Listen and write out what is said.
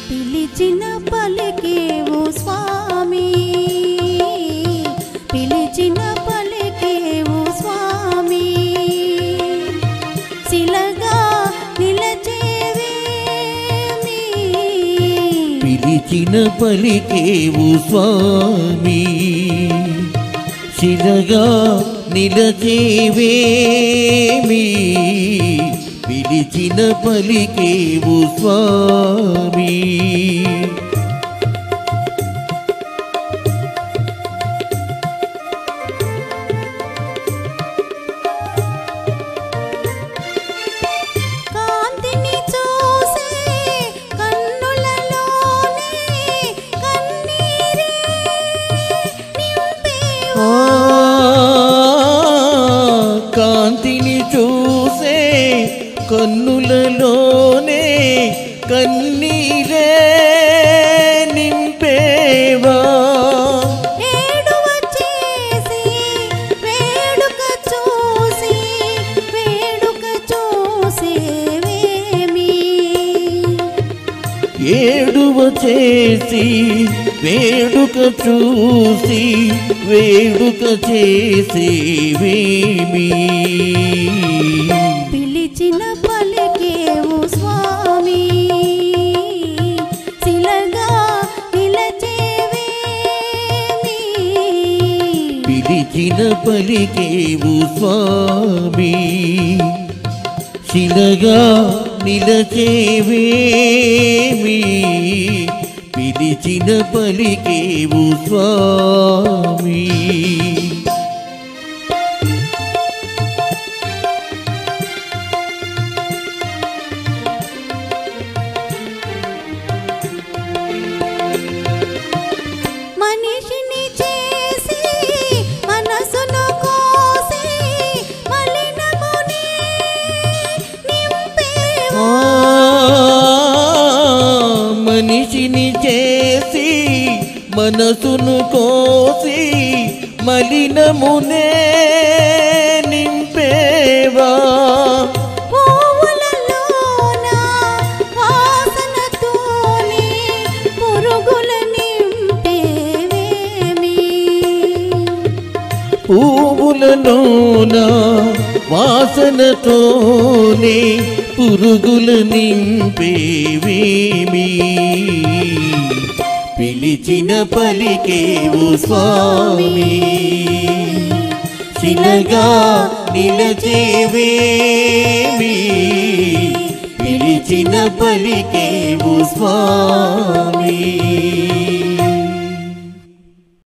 పిలిచిన పలికేవు స్వామి పిలిచిన పలికేవు స్వామి శిలగా నిలచేవేమి పిలిచిన పలికేవు స్వామి శిలగా నిలచేవేమి పిలిచిన పలికేవు స్వామి కాంతిని చూసే కన్నులలోనే కన్నీరే నింపేవా ఆ, కాంతిని చూసే కన్నులలోనే కన్నీరే నింపేవా ఏడువ చేసి వేడుక చూసి వేడుక చూసేవేమి ఏడువ చేసి వేడుక చూసి వేడుక చేసేవేమి పిలిచిన పలికేవు స్వామి శిలగా నిలచేవేమి పిలిచిన పలికేవు స్వామి శిలగా నిలచేవేమి పిలిచిన పలికేవు స్వామి మనిషిని చేసి మనసును కోసి మలినముని నింపేవా ఆ, మనిషిని చేసి మనసును కోసి మలినమునే నింపేవా పువ్వులలోన వాసనతోనే పురుగుల నింపేవేమి పువ్వులలోన వాసనతోనే పురుగుల నింపేవేమి పిలిచిన పలికేవు స్వామి శిలగా నిలచేవేమి పిలిచిన పలికేవు స్వామి